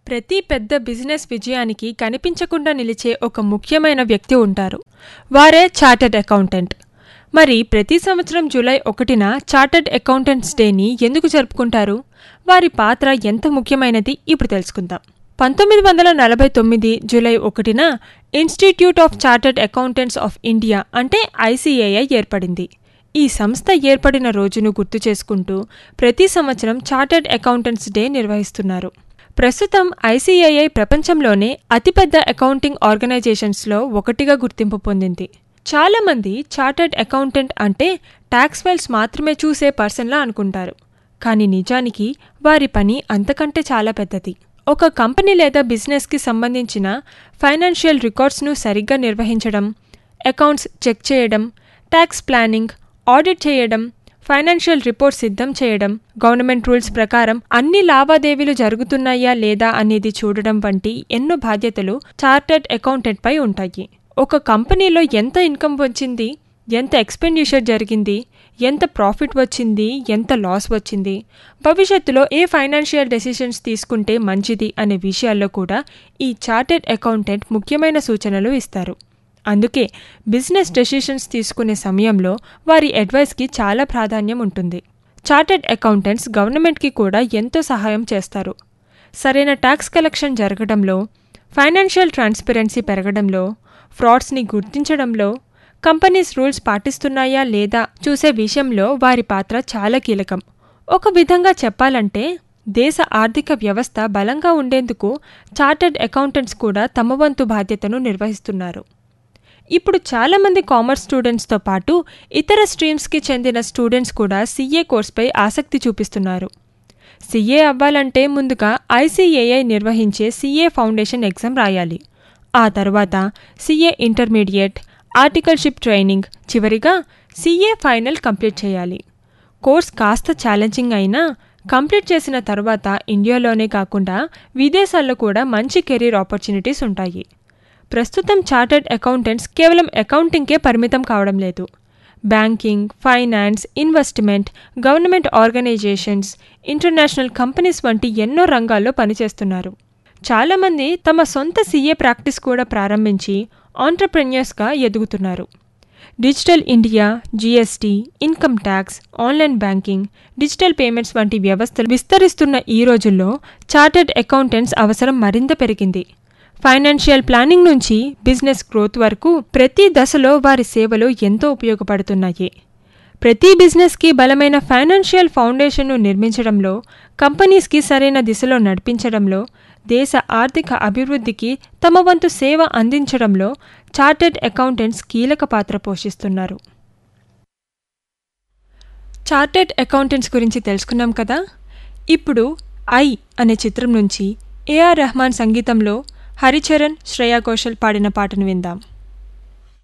ప్రతి పెద్ద బిజినెస్ విజయానికి కనిపించకుండా నిలిచే ఒక ముఖ్యమైన వ్యక్తి ఉంటారు వారే చార్టర్డ్ అకౌంటెంట్ మరి ప్రతి సంవత్సరం జూలై ఒకటిన చార్టర్డ్ అకౌంటెంట్స్ డేని ఎందుకు జరుపుకుంటారు వారి పాత్ర ఎంత ముఖ్యమైనది ఇప్పుడు తెలుసుకుందాం పంతొమ్మిది వందల నలభై తొమ్మిది జూలై ఒకటిన institute of chartered accountants of India అంటే ఐసీఏఐ ఏర్పడింది ఈ సంస్థ ఏర్పడిన రోజును గుర్తు చేసుకుంటూ ప్రతి సంవత్సరం చార్టర్డ్ అకౌంటెంట్స్ డే నిర్వహిస్తున్నారు ప్రస్తుతం ఐసీఐఐ ప్రపంచంలోనే అతిపెద్ద అకౌంటింగ్ ఆర్గనైజేషన్స్లో ఒకటిగా గుర్తింపు పొందింది చాలామంది చార్టర్డ్ అకౌంటెంట్ అంటే ట్యాక్స్ ఫైల్స్ మాత్రమే చూసే పర్సన్లా అనుకుంటారు కానీ నిజానికి వారి పని అంతకంటే చాలా పెద్దది ఒక కంపెనీ లేదా బిజినెస్కి సంబంధించిన ఫైనాన్షియల్ రికార్డ్స్ను సరిగ్గా నిర్వహించడం అకౌంట్స్ చెక్ చేయడం ట్యాక్స్ ప్లానింగ్ ఆడిట్ చేయడం ఫైనాన్షియల్ రిపోర్ట్ సిద్ధం చేయడం గవర్నమెంట్ రూల్స్ ప్రకారం అన్ని లావాదేవీలు జరుగుతున్నాయా లేదా అనేది చూడడం వంటి ఎన్నో బాధ్యతలు చార్టర్డ్ అకౌంటెంట్పై ఉంటాయి ఒక కంపెనీలో ఎంత ఇన్కమ్ వచ్చింది ఎంత ఎక్స్పెండిచర్ జరిగింది ఎంత ప్రాఫిట్ వచ్చింది ఎంత లాస్ వచ్చింది భవిష్యత్తులో ఏ ఫైనాన్షియల్ డెసిషన్స్ తీసుకుంటే మంచిది అనే విషయాల్లో కూడా ఈ చార్టెడ్ అకౌంటెంట్ ముఖ్యమైన సూచనలు ఇస్తారు అందుకే బిజినెస్ డెసిషన్స్ తీసుకునే సమయంలో వారి అడ్వైస్కి చాలా ప్రాధాన్యం ఉంటుంది చార్టెడ్ అకౌంటెంట్స్ గవర్నమెంట్కి కూడా ఎంతో సహాయం చేస్తారు సరైన ట్యాక్స్ కలెక్షన్ జరగడంలో ఫైనాన్షియల్ ట్రాన్స్పరెన్సీ పెరగడంలో ఫ్రాడ్స్ని గుర్తించడంలో కంపెనీస్ రూల్స్ పాటిస్తున్నాయా లేదా చూసే విషయంలో వారి పాత్ర చాలా కీలకం ఒక విధంగా చెప్పాలంటే దేశ ఆర్థిక వ్యవస్థ బలంగా ఉండేందుకు చార్టర్డ్ అకౌంటెంట్స్ కూడా తమ వంతు బాధ్యతను నిర్వహిస్తున్నారు ఇప్పుడు చాలామంది కామర్స్ స్టూడెంట్స్తో పాటు ఇతర స్ట్రీమ్స్కి చెందిన స్టూడెంట్స్ కూడా సీఏ కోర్స్పై ఆసక్తి చూపిస్తున్నారు సీఏ అవ్వాలంటే ముందుగా ఐసీఏఐ నిర్వహించే సీఏ ఫౌండేషన్ ఎగ్జామ్ రాయాలి ఆ తర్వాత సీఏ ఇంటర్మీడియట్ ఆర్టికల్షిప్ ట్రైనింగ్ చివరిగా సీఏ ఫైనల్ కంప్లీట్ చేయాలి కోర్స్ కాస్త ఛాలెంజింగ్ అయినా కంప్లీట్ చేసిన తర్వాత ఇండియాలోనే కాకుండా విదేశాల్లో కూడా మంచి కెరీర్ ఆపర్చునిటీస్ ఉంటాయి ప్రస్తుతం చార్టర్డ్ అకౌంటెంట్స్ కేవలం అకౌంటింగ్కే పరిమితం కావడం లేదు banking finance investment government organisations international companies వంటి ఎన్నో రంగాల్లో పనిచేస్తున్నారు చాలామంది తమ సొంత సీఏ ప్రాక్టీస్ కూడా ప్రారంభించి ఆంటర్ప్రెన్యూర్స్గా ఎదుగుతున్నారు digital India GST income tax online banking digital payments వంటి వ్యవస్థలు విస్తరిస్తున్న ఈ రోజుల్లో చార్టర్డ్ అకౌంటెంట్స్ అవసరం మరింత పెరిగింది ఫైనాన్షియల్ ప్లానింగ్ నుంచి బిజినెస్ గ్రోత్ వరకు ప్రతి దశలో వారి సేవలు ఎంతో ఉపయోగపడుతున్నాయి ప్రతి బిజినెస్కి బలమైన ఫైనాన్షియల్ ఫౌండేషన్ను నిర్మించడంలో కంపెనీస్కి సరైన దిశలో నడిపించడంలో దేశ ఆర్థిక అభివృద్ధికి తమ వంతు సేవ అందించడంలో చార్టెడ్ అకౌంటెంట్స్ కీలక పాత్ర పోషిస్తున్నారు చార్టెడ్ అకౌంటెంట్స్ గురించి తెలుసుకున్నాం కదా ఇప్పుడు ఐ అనే చిత్రం నుంచి ఏఆర్ రెహమాన్ సంగీతంలో హరిచరణ్ శ్రేయా ఘోషల్ పాడిన పాటను విందాం